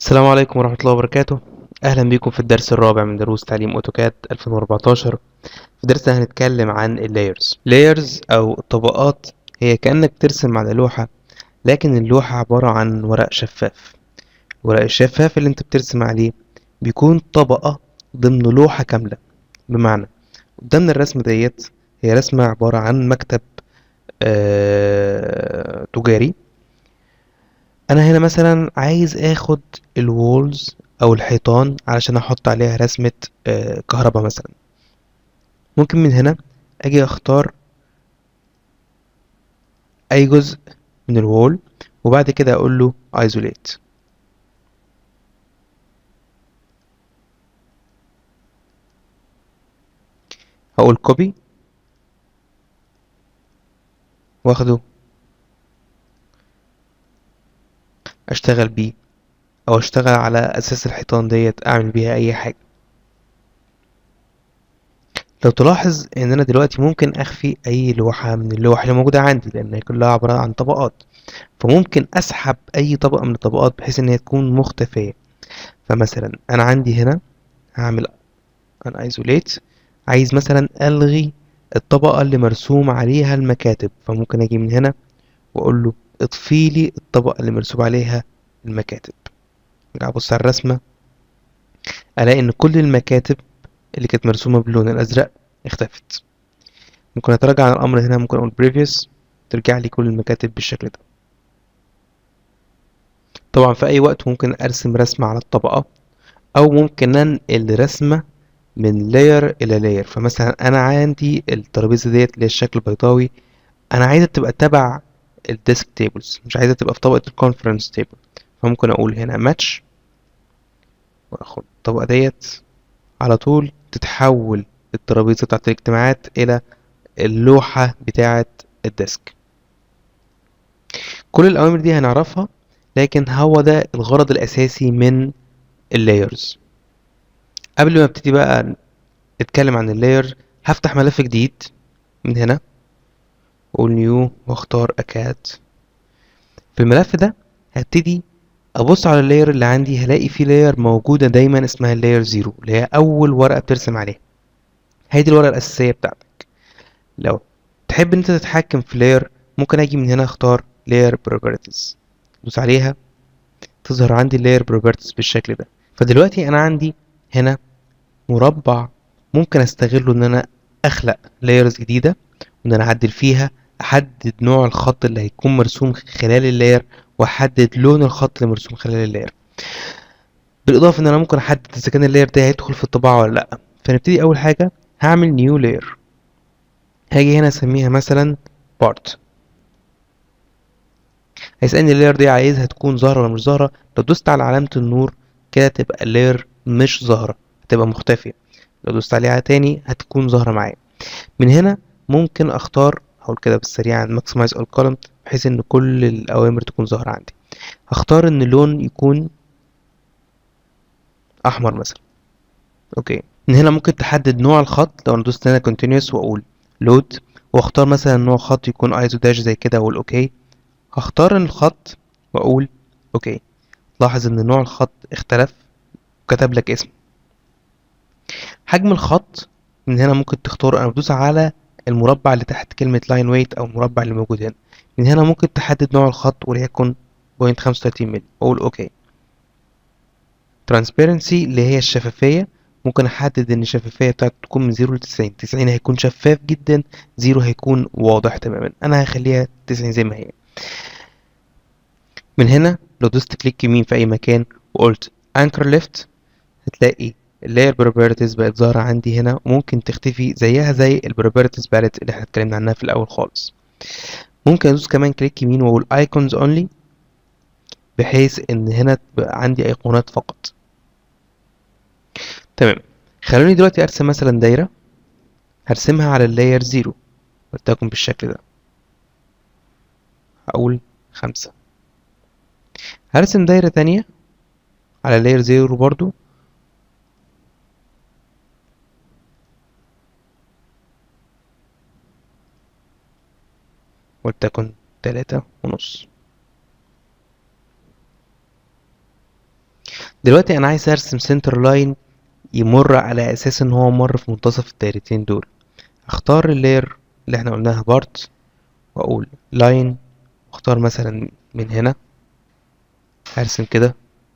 السلام عليكم ورحمة الله وبركاته أهلا بكم في الدرس الرابع من دروس تعليم أوتوكاد 2014 في درسنا هنتكلم عن اللايرز لايرز أو الطبقات هي كأنك ترسم على لوحة لكن اللوحة عبارة عن ورق شفاف الورق الشفاف اللي انت بترسم عليه بيكون طبقة ضمن لوحة كاملة بمعنى قدامنا الرسمة ديت هي رسمة عبارة عن مكتب آه تجاري انا هنا مثلا عايز اخد الوولز او الحيطان علشان احط عليها رسمة آه كهرباء مثلا ممكن من هنا اجي اختار اي جزء من الوول وبعد كده اقول له isolate هقول copy واخده اشتغل بيه او اشتغل على اساس الحيطان ديت اعمل بيها اي حاجة لو تلاحظ ان انا دلوقتي ممكن اخفي اي لوحة من اللوح اللي موجودة عندي لان هي كلها عبارة عن طبقات فممكن اسحب اي طبقة من الطبقات بحيث ان هي تكون مختفية فمثلا انا عندي هنا هعمل ان ايزوليت عايز مثلا الغي الطبقة اللي مرسوم عليها المكاتب فممكن اجي من هنا واقول له اطفي لي الطبقة اللي مرسوم عليها المكاتب ارجع ابص على الرسمة الاقي ان كل المكاتب اللي كانت مرسومة باللون الازرق اختفت ممكن اتراجع عن الامر هنا ممكن اقول previous ترجع لي كل المكاتب بالشكل ده طبعا في اي وقت ممكن ارسم رسمة على الطبقة او ممكن انقل رسمة من لاير الى لاير فمثلا انا عندي الترابيزة ديت اللي هي الشكل البيضاوي انا عايزة تبقى تبع الديسك تيبلز مش عايزة تبقى في طبقة الكونفرنس تيبل فممكن اقول هنا ماتش واخد الطبقة ديت على طول تتحول الترابيزة بتاعت الاجتماعات الى اللوحة بتاعة الديسك كل الاوامر دي هنعرفها لكن هو ده الغرض الاساسي من اللايرز قبل ما ابتدي بقى اتكلم عن اللاير هفتح ملف جديد من هنا اقول نيو واختار اكاد في الملف ده هبتدي ابص على اللاير اللي عندي هلاقي فيه لاير موجوده دايما اسمها اللاير زيرو اللي هي اول ورقه بترسم عليها هي دي الورقه الاساسيه بتاعتك لو تحب انت تتحكم في لاير ممكن اجي من هنا اختار لاير بروبرتيز دوس عليها تظهر عندي اللاير بروبرتيز بالشكل ده فدلوقتي انا عندي هنا مربع ممكن استغله ان انا اخلق لايرز جديده وان انا اعدل فيها احدد نوع الخط اللي هيكون مرسوم خلال اللاير واحدد لون الخط اللي مرسوم خلال اللاير بالاضافه ان انا ممكن احدد اذا كان اللاير ده هيدخل في الطباعه ولا لا فنبتدي اول حاجه هعمل نيو لاير هاجي هنا اسميها مثلا بارت هيسالني اللاير دي عايزها تكون ظاهره ولا مش ظاهره لو دوست على علامه النور كده تبقى اللاير مش ظاهره هتبقى مختفيه لو دوست عليها تاني هتكون ظاهره معايا من هنا ممكن اختار هقول كده بالسريع ماكسمايز all column بحيث ان كل الاوامر تكون ظاهره عندي هختار ان اللون يكون احمر مثلا اوكي من هنا ممكن تحدد نوع الخط لو انا دوست هنا continuous واقول load واختار مثلا نوع خط يكون ايزو داش زي كده واقول اوكي هختار ان الخط واقول اوكي لاحظ ان نوع الخط اختلف وكتب لك اسم حجم الخط من هنا ممكن تختار انا بدوس على المربع اللي تحت كلمة لاين ويت أو المربع اللي موجود هنا من هنا ممكن تحدد نوع الخط وليكن بوينت خمسة وتلاتين مللي أقول أوكي ترانسبيرنسي اللي هي الشفافية ممكن أحدد إن الشفافية بتاعته تكون من زيرو لتسعين تسعين هيكون شفاف جدا زيرو هيكون واضح تماما أنا هخليها تسعين زي ما هي من هنا لو دوست كليك يمين في أي مكان وقلت anchor left هتلاقي اللاير بروبرتيز بقت ظاهرة عندي هنا وممكن تختفي زيها زي البروبرتيز باليت اللي احنا اتكلمنا عنها في الأول خالص ممكن أدوس كمان كليك يمين وأقول ايكونز اونلي بحيث إن هنا تبقى عندي أيقونات فقط تمام خلوني دلوقتي أرسم مثلا دايرة هرسمها على اللاير زيرو ولتكن بالشكل ده هقول خمسة هرسم دايرة تانية على اللاير زيرو برضو ولتكن تلاتة ونص دلوقتي انا عايز ارسم سنتر لاين يمر على اساس ان هو مر في منتصف الدايرتين دول اختار اللاير اللي احنا قلناها بارت واقول لاين واختار مثلا من هنا هرسم كده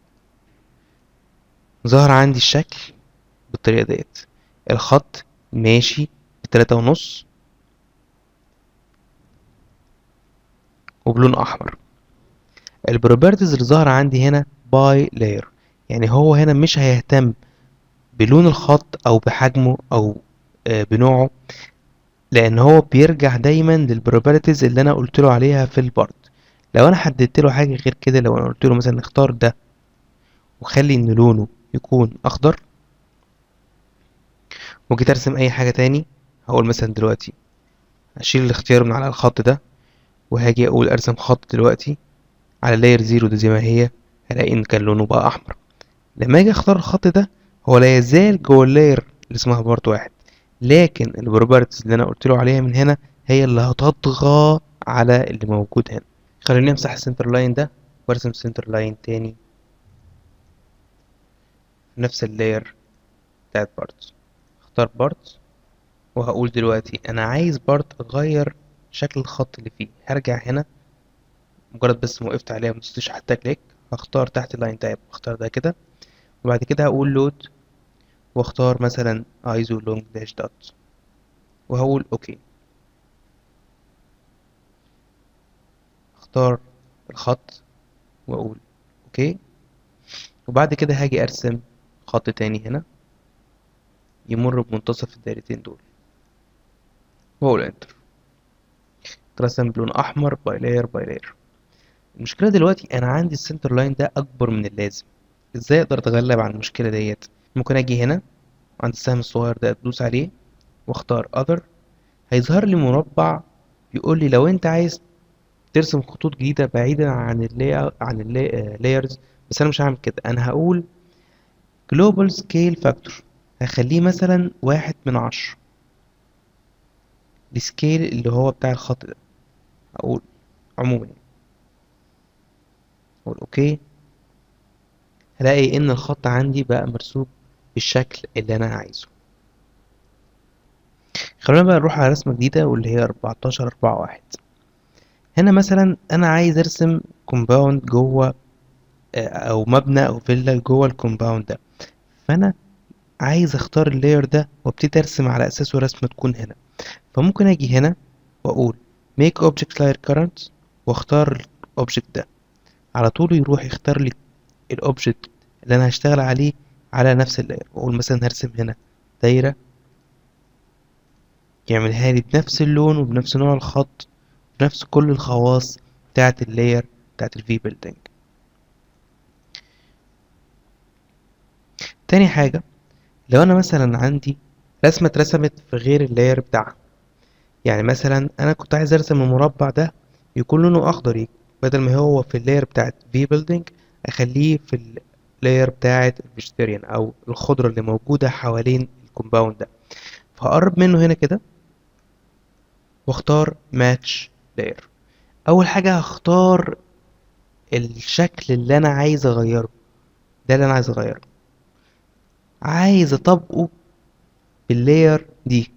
ظهر عندي الشكل بالطريقة ديت الخط ماشي بتلاتة ونص وبلون احمر البروبرتيز اللي ظاهرة عندي هنا باي لاير يعني هو هنا مش هيهتم بلون الخط او بحجمه او آه، بنوعه لان هو بيرجع دايما للبروبرتيز اللي انا قلت له عليها في البارت لو انا حددت له حاجه غير كده لو انا قلت له مثلا اختار ده وخلي ان لونه يكون اخضر وجيت ارسم اي حاجه تاني هقول مثلا دلوقتي اشيل الاختيار من على الخط ده وهاجي اقول ارسم خط دلوقتي على لاير زيرو ده زي ما هي هلاقي ان كان لونه بقى احمر لما اجي اختار الخط ده هو لا يزال جوه اللاير اللي اسمها بارت واحد لكن البروبرتيز اللي انا قلت له عليها من هنا هي اللي هتطغى على اللي موجود هنا خليني امسح السنتر لاين ده وارسم سنتر لاين تاني في نفس اللاير بتاعت بارت اختار بارت وهقول دلوقتي انا عايز بارت اغير شكل الخط اللي فيه هرجع هنا مجرد بس ما وقفت عليها مدوستش حتى كليك هختار تحت اللاين تاب اختار ده كده وبعد كده هقول لود واختار مثلا ايزو لونج داش دوت وهقول اوكي اختار الخط واقول اوكي وبعد كده هاجي ارسم خط تاني هنا يمر بمنتصف الدايرتين دول واقول انتر اترسم بلون احمر باي لاير باي لاير المشكله دلوقتي انا عندي السنتر لاين ده اكبر من اللازم ازاي اقدر اتغلب عن المشكله ديت ممكن اجي هنا عند السهم الصغير ده ادوس عليه واختار other هيظهر لي مربع يقول لي لو انت عايز ترسم خطوط جديدة بعيدا عن اللاي عن اللايرز بس انا مش هعمل كده انا هقول global scale factor هخليه مثلا واحد من عشرة السكيل اللي هو بتاع الخط ده هقول عموما يعني. اقول اوكي هلاقي ان الخط عندي بقى مرسوم بالشكل اللي انا عايزه خلونا بقى نروح على رسمة جديدة واللي هي 14 4 1 هنا مثلا انا عايز ارسم كومباوند جوه آه، او مبنى او فيلا جوه الكومباوند ده فانا عايز اختار اللاير ده وابتدي ارسم على اساسه رسمة تكون هنا فممكن اجي هنا واقول make object layer current واختار الاوبجكت ده على طول يروح يختار لي الاوبجكت اللي انا هشتغل عليه على نفس اللاير واقول مثلا هرسم هنا دايرة يعملها لي بنفس اللون وبنفس نوع الخط بنفس كل الخواص بتاعة اللاير بتاعة الفي بيلدينج تاني حاجة لو انا مثلا عندي رسمة اترسمت في غير اللاير بتاعها يعني مثلا انا كنت عايز ارسم المربع ده يكون لونه اخضر بدل ما هو في اللاير بتاعت في بيلدينج اخليه في اللاير بتاعت الفيجيتيريان او الخضرة اللي موجودة حوالين الكومباوند ده فهقرب منه هنا كده واختار ماتش لاير اول حاجة هختار الشكل اللي انا عايز اغيره ده اللي انا عايز اغيره عايز اطبقه باللاير دي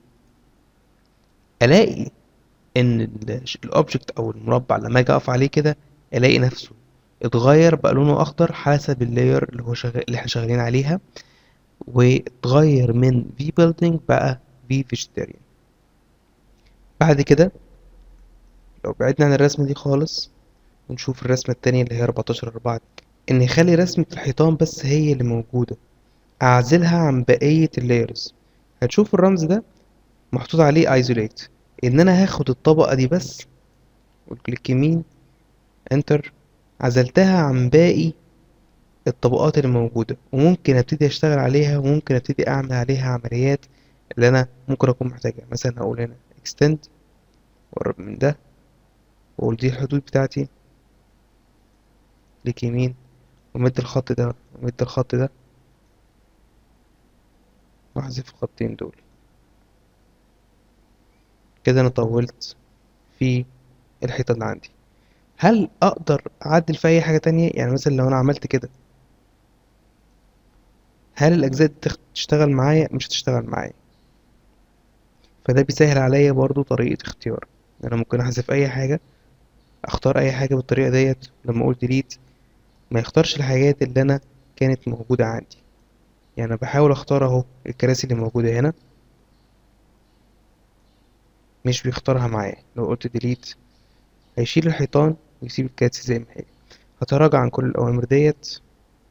الاقي ان الاوبجكت او المربع لما اجي اقف عليه كده الاقي نفسه اتغير بقى لونه اخضر حسب اللاير اللي هو شغال اللي احنا شغالين عليها واتغير من في بيلدينج بقى في فيجيتيريان بعد كده لو بعدنا عن الرسمة دي خالص ونشوف الرسمة التانية اللي هي 14 4 ان يخلي رسمة الحيطان بس هي اللي موجودة اعزلها عن بقية اللايرز هتشوف الرمز ده محطوط عليه ايزوليت ان انا هاخد الطبقة دي بس والكليك يمين انتر عزلتها عن باقي الطبقات اللي موجودة وممكن ابتدي اشتغل عليها وممكن ابتدي اعمل عليها عمليات اللي انا ممكن اكون محتاجها مثلا هقول هنا extend واقرب من ده واقول دي الحدود بتاعتي كليك يمين ومد الخط ده ومد الخط ده واحذف الخطين دول كده انا طولت في الحيطة اللي عندي هل اقدر اعدل في اي حاجة تانية يعني مثلا لو انا عملت كده هل الاجزاء دي تشتغل معايا مش هتشتغل معايا فده بيسهل عليا برضو طريقة اختيار انا ممكن احذف اي حاجة اختار اي حاجة بالطريقة ديت لما اقول ديليت ما يختارش الحاجات اللي انا كانت موجودة عندي يعني أنا بحاول اختار اهو الكراسي اللي موجودة هنا مش بيختارها معايا لو قلت ديليت هيشيل الحيطان ويسيب الكراسي زي ما هي هتراجع عن كل الأوامر ديت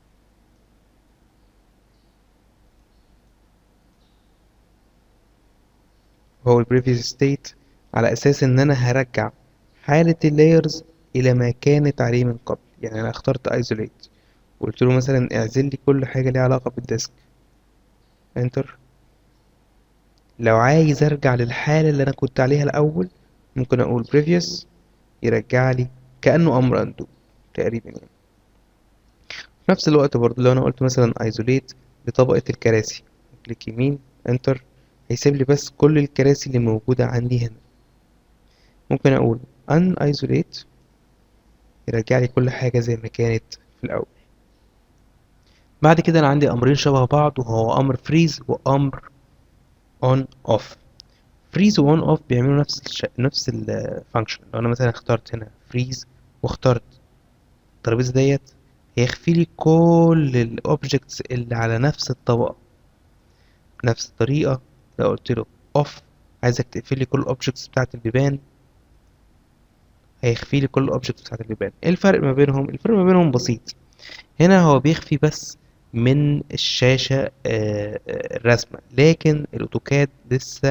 هو ال previous state على أساس إن أنا هرجع حالة اللايرز إلى ما كانت عليه من قبل يعني أنا اخترت isolate وقلت له مثلا اعزل لي كل حاجة ليها علاقة بالديسك انتر لو عايز ارجع للحالة اللي انا كنت عليها الاول ممكن اقول previous يرجع لي كأنه امر undo تقريبا يعني في نفس الوقت برضو لو انا قلت مثلا isolate لطبقة الكراسي كليك يمين انتر هيسيب لي بس كل الكراسي اللي موجودة عندي هنا ممكن اقول un isolate يرجع لي كل حاجة زي ما كانت في الاول بعد كده انا عندي امرين شبه بعض وهو امر freeze وامر on off freeze و on off بيعملوا نفس الش... نفس الفانكشن لو انا مثلا اخترت هنا freeze واخترت الترابيزه ديت هيخفي لي كل الاوبجكتس اللي على نفس الطبقه بنفس الطريقه لو قلت له off عايزك تقفل لي كل الاوبجكتس بتاعت البيبان هيخفي لي كل الاوبجكتس بتاعت البيبان ايه الفرق ما بينهم الفرق ما بينهم بسيط هنا هو بيخفي بس من الشاشة الرسمة لكن الأوتوكاد لسه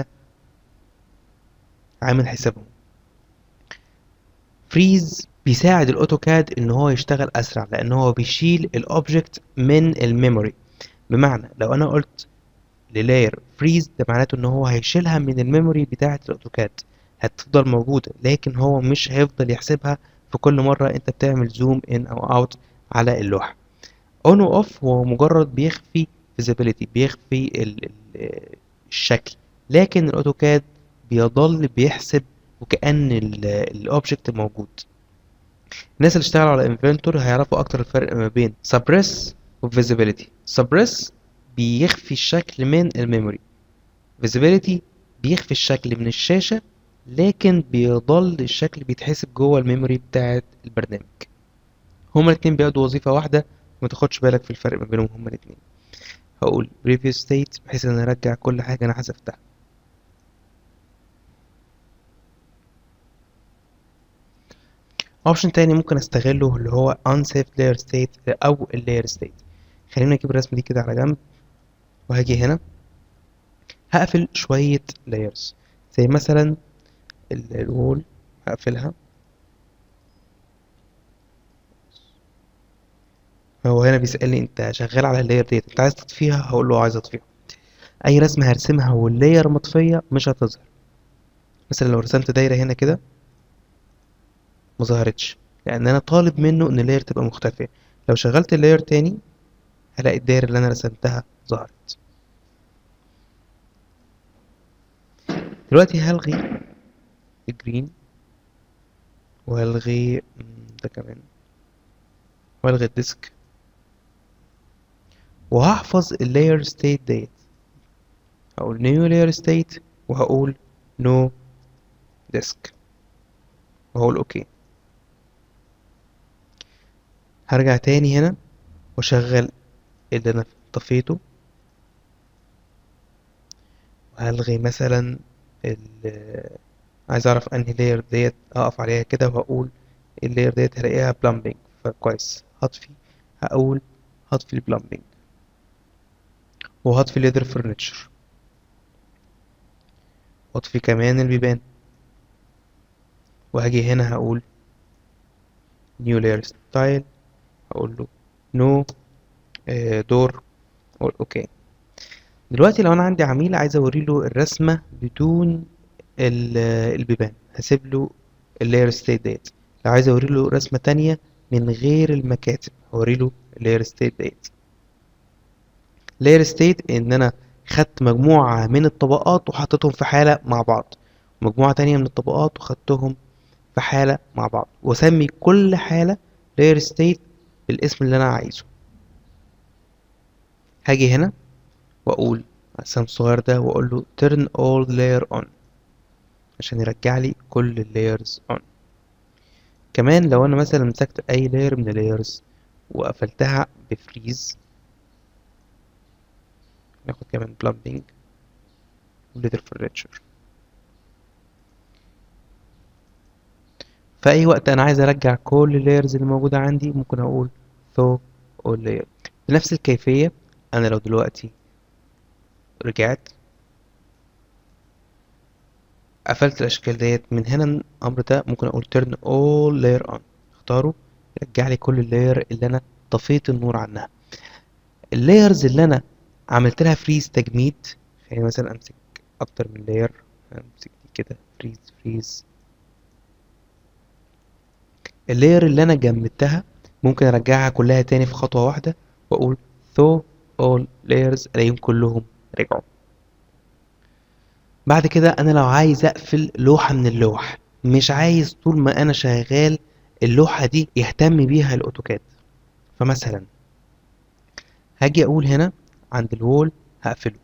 عامل حسابهم فريز بيساعد الأوتوكاد إن هو يشتغل أسرع لأن هو بيشيل الأوبجكت من الميموري بمعنى لو أنا قلت للاير فريز ده معناته إن هو هيشيلها من الميموري بتاعة الأوتوكاد هتفضل موجودة لكن هو مش هيفضل يحسبها في كل مرة أنت بتعمل زوم إن أو أوت على اللوحة اون و اوف هو مجرد بيخفي visibility بيخفي ال ال الشكل لكن الاوتوكاد بيظل بيحسب وكأن الاوبجكت موجود الناس اللي اشتغلوا على انفنتور هيعرفوا اكتر الفرق ما بين suppress و visibility suppress بيخفي الشكل من الميموري visibility بيخفي الشكل من الشاشة لكن بيظل الشكل بيتحسب جوه الميموري بتاعة البرنامج هما الاتنين بيقضوا وظيفة واحدة ما تاخدش بالك في الفرق ما بينهم هما الاتنين هقول previous state بحيث ان ارجع كل حاجة انا حذفتها اوبشن تاني ممكن استغله اللي هو unsafe layer state او layer state خلينا نجيب الرسمة دي كده على جنب وهاجي هنا هقفل شوية layers زي مثلا الوول هقفلها هو هنا بيسألني انت شغال على اللاير ديت انت عايز تطفيها هقول له عايز اطفيها اي رسمة هرسمها واللاير مطفية مش هتظهر مثلا لو رسمت دايرة هنا كده ما ظهرتش لان انا طالب منه ان اللاير تبقى مختفية لو شغلت اللاير تاني هلاقي الدايرة اللي انا رسمتها ظهرت دلوقتي هلغي الجرين وهلغي ده كمان والغي الديسك وهحفظ اللاير ستيت ديت هقول new layer state وهقول no disk وهقول اوكي هرجع تاني هنا واشغل اللي انا طفيته وهلغي مثلا عايز اعرف انهي لاير ديت اقف عليها كده وهقول اللاير ديت هلاقيها بلامبنج فكويس هطفي هقول هطفي البلامبنج وهطفي ليدر فرنتشر واطفي كمان البيبان وهاجي هنا هقول new layer style هقول له no دور اقول اوكي دلوقتي لو انا عندي عميل عايز اوري له الرسمه بدون البيبان هسيب له اللاير ستيت ديت لو عايز اوري له رسمه تانية من غير المكاتب هوري له اللاير ستيت ديت لاير ستيت ان انا خدت مجموعة من الطبقات وحطيتهم في حالة مع بعض مجموعة تانية من الطبقات وخدتهم في حالة مع بعض واسمي كل حالة لاير ستيت بالاسم اللي انا عايزه هاجي هنا واقول السهم الصغير ده واقول له turn all layer on عشان يرجع لي كل اللايرز on كمان لو انا مثلا مسكت اي لاير من اللايرز وقفلتها بفريز ناخد كمان بلامبينج وليتر فرنتشر في اي وقت انا عايز ارجع كل اللايرز اللي موجوده عندي ممكن اقول throw all layer بنفس الكيفيه انا لو دلوقتي رجعت قفلت الاشكال ديت من هنا الامر ده ممكن اقول turn all layer on اختاره يرجع لي كل اللاير اللي انا طفيت النور عنها اللايرز اللي انا عملت لها فريز تجميد يعني مثلا امسك اكتر من لاير امسك دي كده فريز فريز اللاير اللي انا جمدتها ممكن ارجعها كلها تاني في خطوة واحدة واقول throw all layers الاقيهم كلهم رجعوا بعد كده انا لو عايز اقفل لوحة من اللوح مش عايز طول ما انا شغال اللوحة دي يهتم بيها الاوتوكاد فمثلا هاجي اقول هنا عند الوول هقفله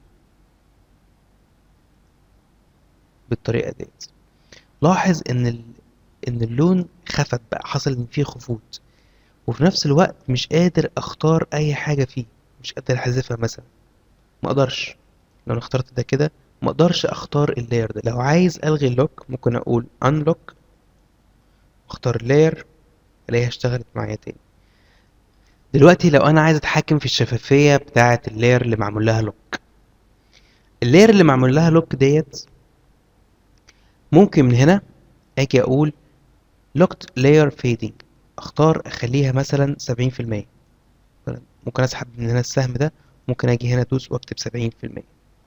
بالطريقة ديت لاحظ ان ال... ان اللون خفت بقى حصل ان فيه خفوت وفي نفس الوقت مش قادر اختار اي حاجة فيه مش قادر احذفها مثلا ما اقدرش لو انا اخترت ده كده ما اقدرش اختار اللاير ده لو عايز الغي اللوك ممكن اقول unlock واختار اللاير الاقيها اشتغلت معايا تاني دلوقتي لو انا عايز اتحكم في الشفافية بتاعة اللاير اللي معمول لها لوك اللاير اللي معمول لها لوك ديت ممكن من هنا اجي اقول locked layer fading اختار اخليها مثلا سبعين في المية ممكن اسحب من هنا السهم ده ممكن اجي هنا ادوس واكتب سبعين في المية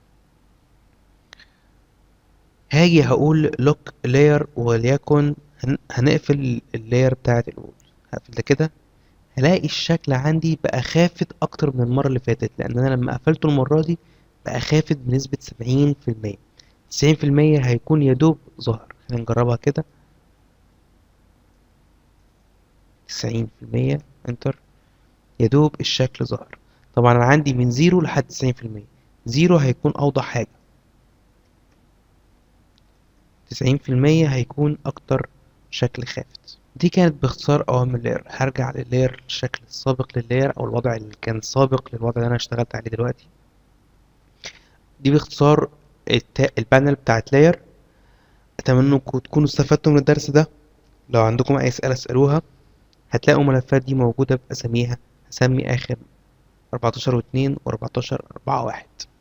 هاجي هقول lock layer وليكن هن... هنقفل اللاير بتاعة الوول هقفل ده كده هلاقي الشكل عندي بقى خافت اكتر من المرة اللي فاتت لان انا لما قفلته المرة دي بقى خافت بنسبة سبعين في المية تسعين في المية هيكون يدوب ظهر خلينا نجربها كده تسعين في المية انتر يدوب الشكل ظهر طبعا انا عندي من زيرو لحد تسعين في المية زيرو هيكون اوضح حاجة تسعين في المية هيكون اكتر شكل خافت دي كانت باختصار اوامر اللاير هرجع لللاير الشكل السابق لللاير او الوضع اللي كان سابق للوضع اللي انا اشتغلت عليه دلوقتي دي باختصار التا... البانل بتاعت لاير اتمنى انكم تكونوا استفدتوا من الدرس ده لو عندكم اي اسئله اسالوها هتلاقوا الملفات دي موجوده باساميها هسمي اخر 14 و2 و14 4 1